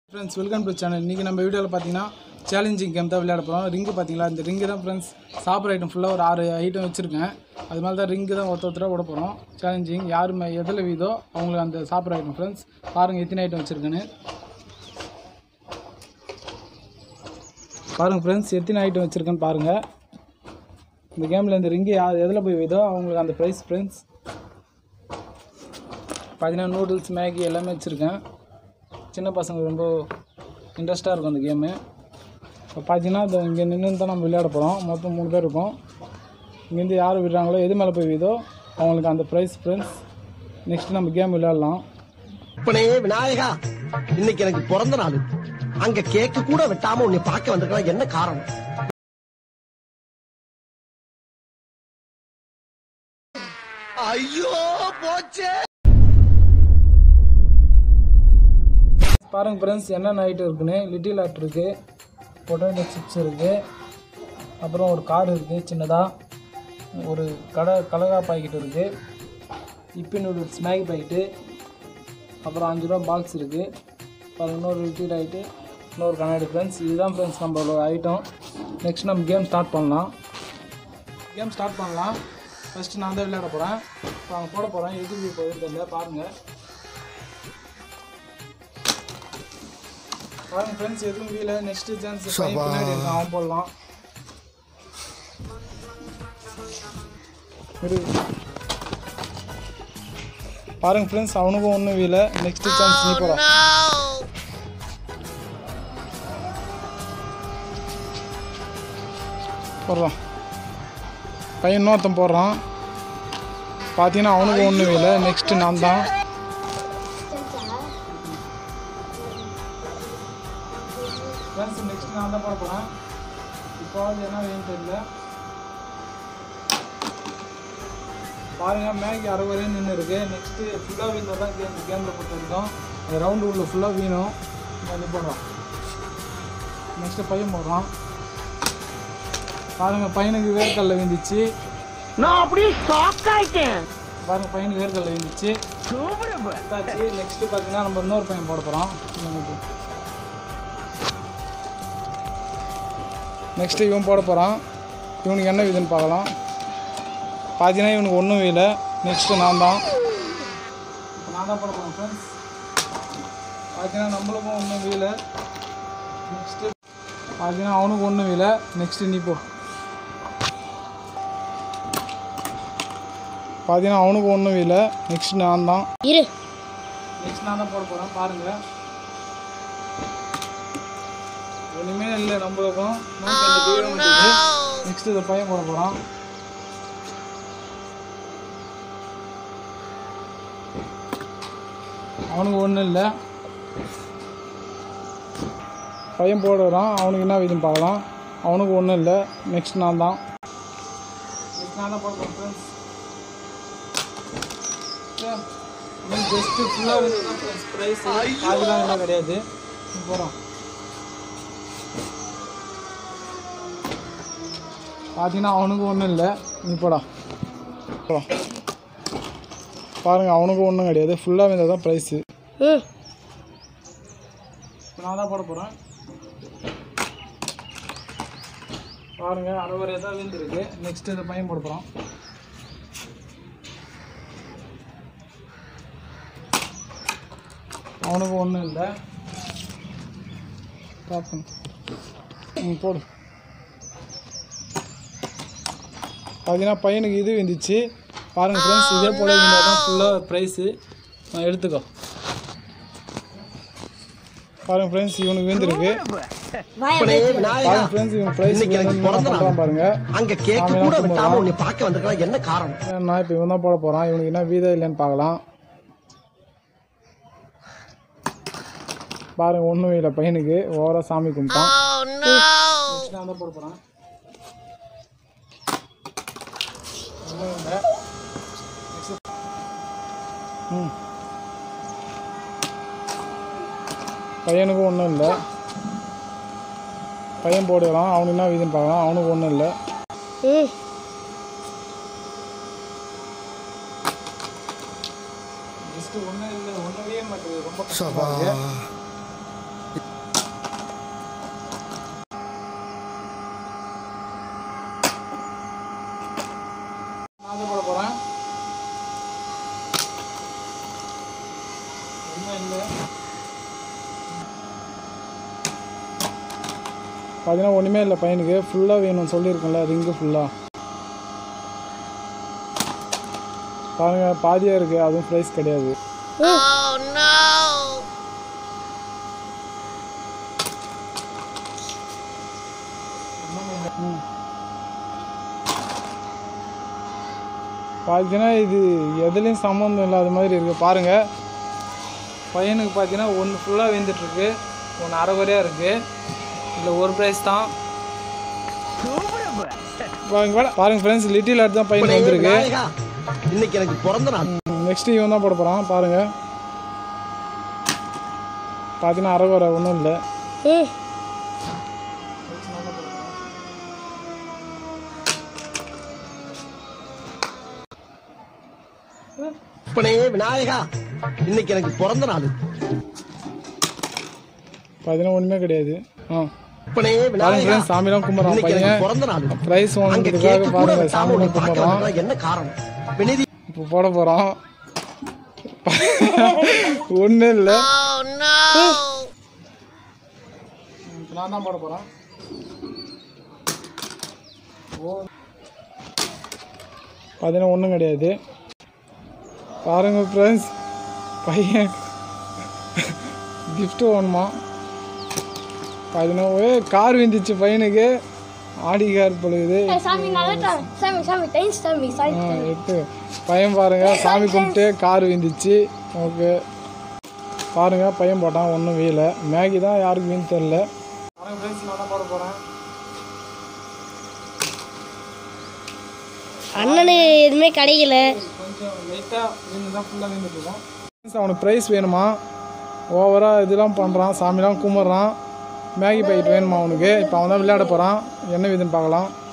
Friends welcome to channel இன்றைக்கி நம்ம வீடியோவில் பார்த்தீங்கன்னா சேலஞ்சிங் கேம் தான் விளையாட போகிறோம் ரிங்கு பார்த்தீங்களா இந்த ரிங்கு தான் ஃப்ரெண்ட்ஸ் சாப்பிட்ற ஐட்டம் ஃபுல்லாக ஒரு ஆறு ஐட்டம் வச்சுருக்கேன் அது மாதிரி தான் ரிங்கு தான் ஒருத்த ஒருத்தராக விட போகிறோம் சேலஞ்சிங் யார் ம- எதில் வீதோ அவங்களுக்கு அந்த சாப்பிட்ற ஐட்டம் ஃப்ரெண்ட்ஸ் பாருங்கள் எத்தனை ஐட்டம் வச்சுருக்கேன்னு பாருங்கள் ஃப்ரெண்ட்ஸ் எத்தனை ஐட்டம் வச்சுருக்கேன்னு பாருங்கள் இந்த கேமில் இந்த ரிங்கு யார் எதில் போய் வீதோ அவங்களுக்கு அந்த ப்ரைஸ் ஃப்ரெண்ட்ஸ் பார்த்தீங்கன்னா நூடுல்ஸ் மேகி எல்லாமே வச்சுருக்கேன் சின்ன பசங்க ரொம்ப இன்ட்ரெஸ்ட்டாக இருக்கும் அந்த கேமு இப்போ பார்த்தீங்கன்னா இது இங்கே நின்று தான் நம்ம விளையாட போகிறோம் மொத்தம் மூணு பேர் இருக்கோம் இங்கேருந்து யார் விடுறாங்களோ எது மேலே போய் வீதோ அவங்களுக்கு அந்த ப்ரைஸ் ஃப்ரெண்ட்ஸ் நெக்ஸ்ட் நம்ம கேம் விளையாடலாம் அப்பனே விநாயகா இன்னைக்கு எனக்கு பிறந்த நாள் அங்க கேக்கு கூட வெட்டாம உன்னை பார்க்க வந்திருக்கலாம் என்ன காரணம் ஐயோ போச்சே பாருங்க ஃப்ரெண்ட்ஸ் என்னென்ன ஐட்டம் இருக்குன்னு லிட்டில் ஆர்ட் இருக்குது பொட்டேட்டோ சிப்ஸ் இருக்குது அப்புறம் ஒரு கார் இருக்குது சின்னதாக ஒரு கடை கலகா பாக்கெட் இருக்குது இப்பி நூடுல்ஸ் மேகி பாக்கெட்டு அப்புறம் அஞ்சு ரூபா பாக்ஸ் இருக்குது அப்புறம் இன்னொரு லிட்டில் ஆகிட்டு இன்னொரு கண்ணாடி ஃப்ரெண்ட்ஸ் இதுதான் ஃப்ரெண்ட்ஸ் நம்மளோட ஐட்டம் நெக்ஸ்ட் நம்ம கேம் ஸ்டார்ட் பண்ணலாம் கேம் ஸ்டார்ட் பண்ணலாம் ஃபஸ்ட்டு நான் தான் விளையாட போகிறேன் இப்போ அவங்க போட போகிறேன் எதுக்கு போகுது தெரியல பாருங்கள் பாருங்க ஃப்ரெண்ட்ஸ் எதுவும் வீல நெக்ஸ்ட் சான்ஸ் பின்னாடி இருக்கான் அவன் போடலாம் இரு. பாருங்க ஃப்ரெண்ட்ஸ் அவனுக்கும் ஒன்றும் வீல நெக்ஸ்ட் சான்ஸ் நீ போகிறான் போடுறான் பையன் இன்னொருத்தன் போடுறான் பார்த்தீங்கன்னா அவனுக்கும் ஒன்றும் வீல நெக்ஸ்ட் நான் தான் ஃப்ரெண்ட்ஸ் நெக்ஸ்ட் நான் தான் போட போகிறேன் இப்போ வந்து என்ன வேணும் தெரியல பாருங்க மேகி அரை வரையும் நின்று இருக்கு நெக்ஸ்ட்டு ஃபுல்லாக வீணர் தான் கேம் கேமில் பொறுத்த வரைக்கும் அந்த ரவுண்டு உள்ள ஃபுல்லாக வீணும் இது போடுறோம் நெக்ஸ்ட்டு பையன் போடுறான் பாருங்க பையனுக்கு வேர்க்கல்ல விழுந்துச்சு நான் அப்படியே ஷாக் ஆயிட்டேன் பாருங்க பையனுக்கு வேர்க்கல்ல விழுந்துச்சு நெக்ஸ்ட் பார்த்தீங்கன்னா நம்ம இன்னொரு பையன் போட போகிறோம் நெக்ஸ்ட்டு இவன் போட போகிறான் இவனுக்கு என்ன விதுன்னு பார்க்கலாம் பார்த்தீங்கன்னா இவனுக்கு ஒன்றும் இல்லை நெக்ஸ்ட்டு நான் தான் இப்போ நான் தான் போட போகிறேன் ஃப்ரெண்ட்ஸ் பார்த்தீங்கன்னா நம்மளுக்கும் ஒன்றும் வீல நெக்ஸ்ட்டு பார்த்தீங்கன்னா அவனுக்கு ஒன்றும் இல்லை நெக்ஸ்ட்டு நீ போ பார்த்தீங்கன்னா அவனுக்கு ஒன்றும் இல்லை நெக்ஸ்ட் நான் தான் இரு நெக்ஸ்ட் நான் தான் போட போகிறேன் பாருங்கள் ஒன்றுமே இல்லை நம்மளுக்கும் நெக்ஸ்ட் இந்த பையன் போட போகிறான் அவனுக்கு ஒன்றும் இல்லை பையன் போடுறான் அவனுக்கு என்ன விதுன்னு பார்க்கலாம் அவனுக்கு ஒன்றும் இல்லை நெக்ஸ்ட் நான் தான் நெக்ஸ்ட் நான் தான் போட போகிறேன் ஃப்ரெண்ட்ஸ் ஜஸ்ட்டு ஃபுல்லாக வந்து ப்ரைஸ் அதெல்லாம் எல்லாம் கிடையாது போகிறோம் பார்த்தீங்கன்னா அவனுக்கு ஒன்றும் இல்லை நீ போடா போடா பாருங்கள் அவனுக்கு ஒன்றும் கிடையாது ஃபுல்லாக வந்தால் தான் ப்ரைஸு ம் இப்போ நான் தான் போட போகிறேன் பாருங்கள் அரை வரையாக தான் விழுந்துருக்கு நெக்ஸ்ட் இந்த பையன் போட போகிறோம் அவனுக்கு ஒன்றும் இல்லை பார்ப்போம் ம் போடு பார்த்தீங்கன்னா பையனுக்கு இது வந்துச்சு பாருங்கள் ஃப்ரெண்ட்ஸ் இதே போல் இருந்தால் தான் ஃபுல்லாக ப்ரைஸு எடுத்துக்கோ பாருங்க ஃப்ரெண்ட்ஸ் இவனுக்கு விழுந்திருக்கு அப்பனே விநாயகா பாருங்க ஃப்ரெண்ட்ஸ் இவன் ப்ரைஸ் இன்னைக்கு எனக்கு பிறந்த நாள். பண்ணுறான் பாருங்க அங்க கேக்கு கூட வெட்டாம உன்னை பார்க்க வந்திருக்கலாம் என்ன காரணம் நான் இப்போ இவன் தான் போட போகிறான் இவனுக்கு என்ன வீதம் இல்லைன்னு பார்க்கலாம் பாருங்க ஒன்றும் இல்லை பையனுக்கு ஓவராக சாமி கும்பிட்டான் Next நான் தான் போட போகிறேன் ஒன்றும் இல்லை Next. ம் பையனுக்கும் ஒன்றும் இல்லை பையன் போடுறான் அவனுக்கு என்ன வீதுன்னு பார்க்கலாம் அவனுக்கு ஒன்றும் இல்லை ம் ஜஸ்ட் ஒன்றும் இல்லை ஒன்றுமே மாட்டேங்குது ரொம்ப கஷ்டமா இருக்கு பார்த்தீங்கன்னா ஒன்றுமே இல்லை பையனுக்கு ஃபுல்லாக வேணும்னு சொல்லியிருக்கேன்ல ரிங்கு ஃபுல்லாக பாருங்கள் பாதியாக இருக்குது அதுவும் ப்ரைஸ் கிடையாது ம். பார்த்தீங்கன்னா இது எதுலேயும் சம்மந்தம் இல்லாத மாதிரி இருக்குது பாருங்கள் பையனுக்கு பார்த்தீங்கன்னா ஒன்று ஃபுல்லாக வெந்துட்டுருக்கு ஒன்று அரைகுறையாக இருக்குது இதில் ஒரு ப்ரைஸ் தான் பாருங்க பாருங்க ஃப்ரெண்ட்ஸ் லிட்டில் ஆர்ட் தான் பையனுக்கு வந்திருக்கு விநாயகா இன்னைக்கு எனக்கு பிறந்த நாள் நெக்ஸ்ட் இவன் தான் போட போகிறான் பாருங்கள் பார்த்தீங்கன்னா அரைகுறை ஒன்றும் இல்லை ம் அப்பனே விநாயகா இன்னைக்கு எனக்கு பிறந்த நாள் பார்த்தீங்கன்னா ஒன்றுமே கிடையாது ஆ அப்பனே பாருங்க விநாயகா ஃப்ரெண்ட்ஸ் சாமிலாம் கும்பிட்றான் இன்னைக்கு எனக்கு பையன் பிறந்த நாள் ப்ரைஸ் அங்க வாங்குறதுக்காக கேக்கு கூட பாருங்க வெட்டாம உன்னை சாமிலாம் பார்க்க கும்பிட்றான் வந்திருக்கேன். என்ன காரணம் வினிதி இப்போ போட போகிறோம் ஒன்றும் இல்லை நான் தான் போட போகிறேன் ஓ பார்த்தீங்கன்னா ஒன்றும் கிடையாது பாருங்க ஃப்ரெண்ட்ஸ் பையன் gift வேணுமா பார்த்தீங்கன்னா ஒரே கார் விந்துச்சு பையனுக்கு ஆடி கார் பழுகுது ஏய், சாமி நல்லா சாமி சாமி தேங்க்ஸ் சாமி சாமி ஆ, எடுத்து பையன் பாருங்க சாமி கும்பிட்டு கார் விந்துச்சு ஓகே பாருங்க பையன் போட்டான் ஒன்றும் வீல மேகி தான் யாருக்கு வீண் தெரில நான் தான் போட போகிறேன் அண்ணனுக்கு எதுவுமே கிடைக்கல கொஞ்சம் லைட்டாக வீணு தான் ஃபுல்லாக வீந்துட்டு இருக்கோம் அவனுக்கு ப்ரைஸ் வேணுமா ஓவராக இதெல்லாம் பண்ணுறான் சாமிலாம் கும்பிட்றான் மேகி பாக்கெட் வேணுமா அவனுக்கு இப்போ அவன் தான் விளையாட போகிறான் என்ன விதுன்னு பார்க்கலாம்